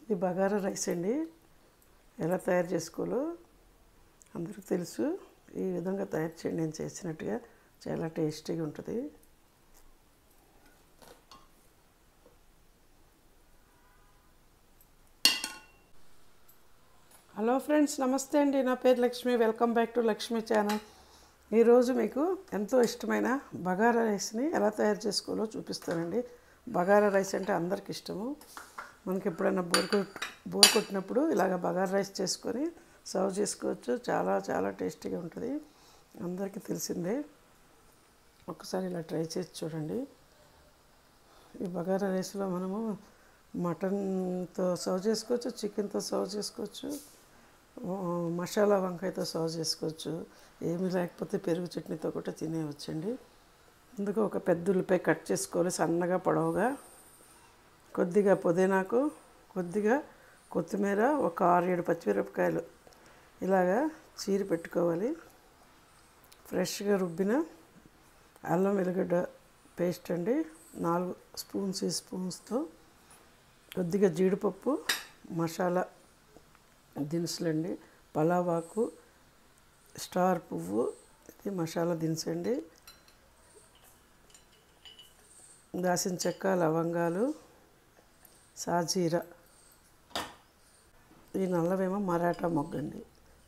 ఇది బగారా రైస్ అండి ఎలా తయారు చేసుకోవాలో అందరికీ తెలుసు ఈ విధంగా తయారు చేయండి నేను చేసినట్టుగా చాలా టేస్టీగా ఉంటుంది హలో ఫ్రెండ్స్ నమస్తే అండి నా పేరు Lakshmi welcome back to Lakshmi channel ఈరోజు మీకు ఎంతో ఇష్టమైన బగారా రైస్ని ఎలా తయారు చేసుకోవాలో చూపిస్తానండి బగారా రైస్ అంటే అందరికి ఇష్టము మనకి ఎప్పుడైనా బోర్ కొట్ బోర్ కొట్టినప్పుడు ఇలాగ బగారా రైస్ చేసుకొని సర్వ్ చేసుకోవచ్చు చాలా చాలా టేస్టీగా ఉంటుంది అందరికీ తెలిసిందే ఒకసారి ఇలా ట్రై చేసి చూడండి ఈ బగారా రైస్లో మనము మటన్తో సర్వ్ చేసుకోవచ్చు చికెన్తో సర్వ్ చేసుకోవచ్చు ఆ, మసాలా వంకాయతో సర్వ్ చేసుకోవచ్చు ఏమీ లేకపోతే పెరుగు చట్నీతో కూడా తినేయవచ్చండి అందుకు ఒక పెద్ద ఉల్లిపాయ కట్ చేసుకోవాలి సన్నగా పొడవుగా కొద్దిగా పుదీనాకు కొద్దిగా కొత్తిమీర ఒక ఆరు ఏడు పచ్చిమిరపకాయలు ఇలాగా చీరి పెట్టుకోవాలి ఫ్రెష్గా రుబ్బిన అల్లం వెల్లిగడ్డ పేస్ట్ అండి నాలుగు స్పూన్స్ ఈ స్పూన్స్తో కొద్దిగా జీడిపప్పు మసాలా దినుసులండి పలావాకు స్టార్ పువ్వు ఇది మసాలా దినుసు అండి దాసిన చెక్క లవంగాలు సాజీర ఈ నల్లవేమో మరాఠా మొగ్గండి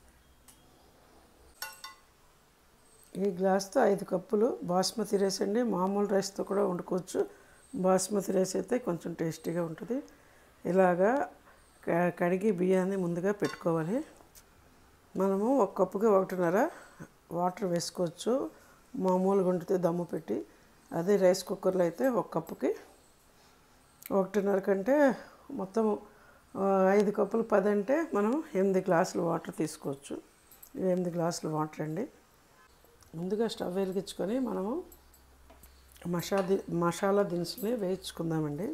ఈ గ్లాస్తో ఐదు కప్పులు బాస్మతి రైస్ అండి మామూలు రైస్తో కూడా వండుకోవచ్చు బాస్మతి రైస్ అయితే కొంచెం టేస్టీగా ఉంటుంది ఇలాగా క- కడిగి బియ్యాన్ని ముందుగా పెట్టుకోవాలి మనము ఒక కప్పుకి ఒకటిన్నర వాటర్ వేసుకోవచ్చు మామూలుగా వండితే దమ్ము పెట్టి అదే రైస్ కుక్కర్లో అయితే ఒక కప్పుకి ఒకటిన్నర కంటే మొత్తం ఆ, ఐదు కప్పులు పది అంటే మనం ఎనిమిది గ్లాసులు వాటర్ తీసుకోవచ్చు ఇవి ఎనిమిది గ్లాసులు వాటర్ అండి ముందుగా స్టవ్ వెలిగించుకొని మనము మసా ది మసాలా దినుసుని వేయించుకుందామండి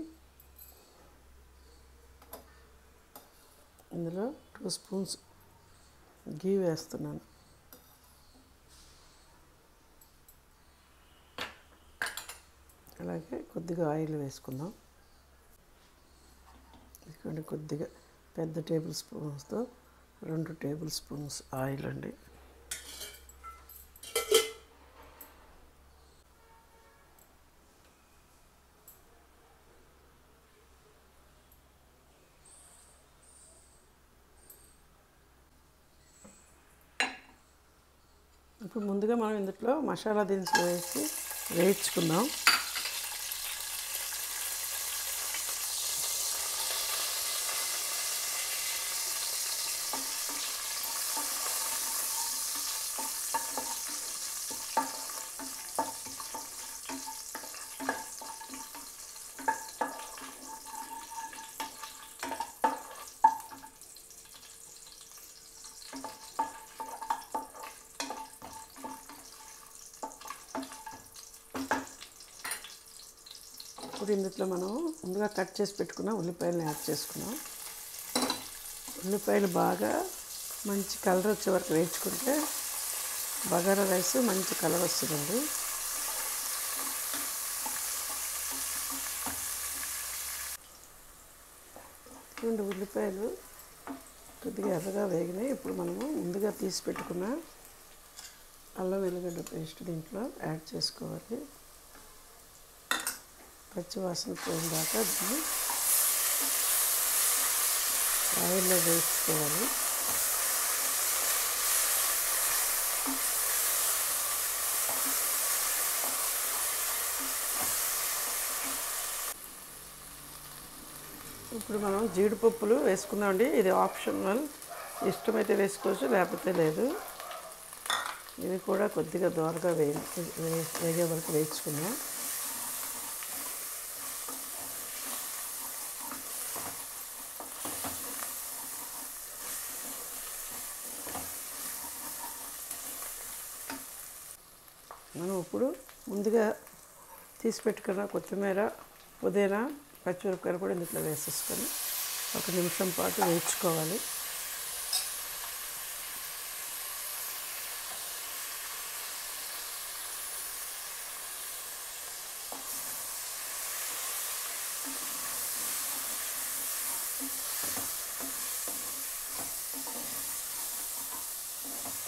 ఇందులో టూ స్పూన్స్ గీ వేస్తున్నాను అలాగే కొద్దిగా ఆయిల్ వేసుకుందాం ఇక్కడ కొద్దిగా పెద్ద టేబుల్ స్పూన్స్తో రెండు టేబుల్ స్పూన్స్ ఆయిల్ అండి ఇప్పుడు ముందుగా మనం ఇందులో మసాలా దినుసులు వేసి వేయించుకుందాం ఇప్పుడు ఇందులో మనం ముందుగా కట్ చేసి పెట్టుకున్న ఉల్లిపాయలను యాడ్ చేసుకున్నాం ఉల్లిపాయలు బాగా మంచి కలర్ వచ్చే వరకు వేయించుకుంటే బగారా రైస్ మంచి కలర్ వస్తుందండి రెండు ఉల్లిపాయలు కొద్దిగా ఎర్రగా వేగినాయి ఇప్పుడు మనము ముందుగా తీసి పెట్టుకున్న అల్లం వెల్లిగడ్డ పేస్ట్ దీంట్లో యాడ్ చేసుకోవాలి పచ్చి వాసన పోయిన దాకా దీన్ని ఆయిల్లో వేసుకోవాలి ఇప్పుడు మనం జీడిపప్పులు వేసుకుందామండి ఇది ఆప్షనల్ ఇష్టమైతే వేసుకోవచ్చు లేకపోతే లేదు ఇవి కూడా కొద్దిగా దోరగా వేయి వే- వేగే వరకు వేయించుకుందాం మనం ఇప్పుడు ముందుగా తీసి పెట్టుకున్న కొత్తిమీర పుదీనా పచ్చిమిరపకాయలు కూడా ఇందులో వేసేసుకొని ఒక నిమిషం పాటు వేయించుకోవాలి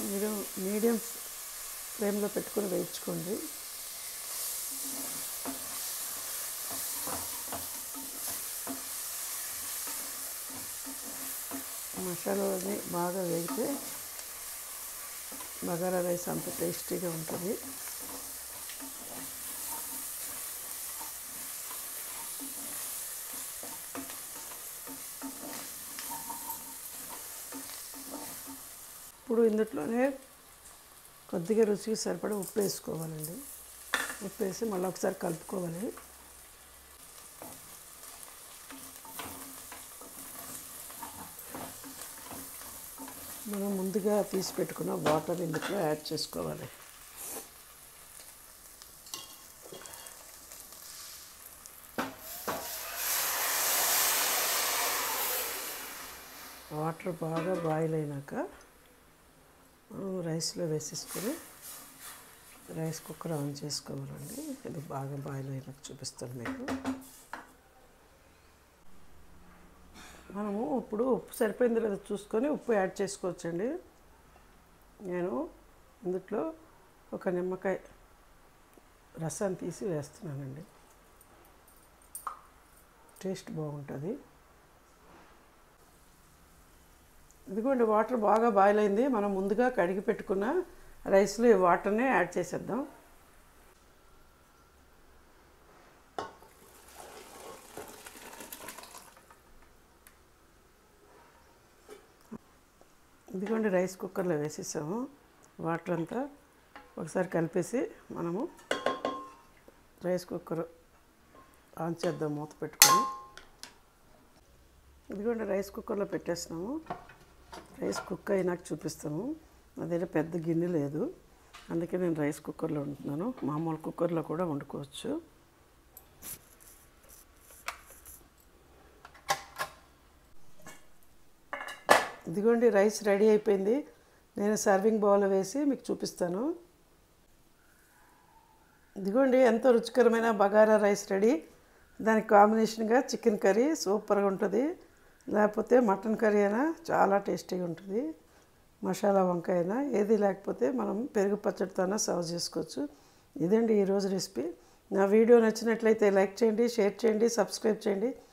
మీరు మీడియం ఫ్లేమ్లో పెట్టుకొని వేయించుకోండి మసాలాని బాగా వేగితే బగారా రైస్ అంత టేస్టీగా ఉంటుంది ఇప్పుడు ఇందులోనే కొద్దిగా రుచికి సరిపడా ఉప్పు వేసుకోవాలండి ఉప్పు వేసి మళ్ళీ ఒకసారి కలుపుకోవాలి మనం ముందుగా తీసి పెట్టుకున్న వాటర్ ఇందులో యాడ్ చేసుకోవాలి వాటర్ బాగా బాయిల్ అయినాక మనం రైస్లో వేసేసుకొని రైస్ కుక్కర్ ఆన్ చేసుకోవాలండి ఇది బాగా బాయిల్ అయినాక చూపిస్తాను మీకు మనము ఇప్పుడు ఉప్పు సరిపోయింది లేదా చూసుకొని ఉప్పు యాడ్ చేసుకోవచ్చండి నేను ఇందులో ఒక నిమ్మకాయ రసాన్ని తీసి వేస్తున్నానండి టేస్ట్ బాగుంటుంది ఇదిగోండి వాటర్ బాగా బాయిల్ అయింది మనం ముందుగా కడిగి పెట్టుకున్న రైస్లో ఈ వాటర్ని యాడ్ చేసేద్దాం ఇదిగోండి రైస్ కుక్కర్లో వేసేసాము వాటర్ అంతా ఒకసారి కలిపేసి మనము రైస్ కుక్కర్ ఆన్ చేద్దాం మూత పెట్టుకొని ఇదిగోండి రైస్ కుక్కర్లో పెట్టేస్తున్నాము రైస్ కుక్ అయినాక చూపిస్తాము అదే పెద్ద గిన్నె లేదు అందుకే నేను రైస్ కుక్కర్లో వండుతున్నాను మామూలు కుక్కర్లో కూడా వండుకోవచ్చు ఇదిగోండి రైస్ రెడీ అయిపోయింది నేను సర్వింగ్ బౌల్ వేసి మీకు చూపిస్తాను ఇదిగోండి ఎంతో రుచికరమైన బగారా రైస్ రెడీ దానికి కాంబినేషన్గా చికెన్ కర్రీ సూపర్గా ఉంటుంది లేకపోతే మటన్ కర్రీ అయినా చాలా టేస్టీగా ఉంటుంది మసాలా వంకాయ అయినా ఏది లేకపోతే మనం పెరుగు పచ్చడితోనే సర్వ్ చేసుకోవచ్చు ఇదండి ఈరోజు రెసిపీ నా వీడియో నచ్చినట్లయితే లైక్ చేయండి షేర్ చేయండి సబ్స్క్రైబ్ చేయండి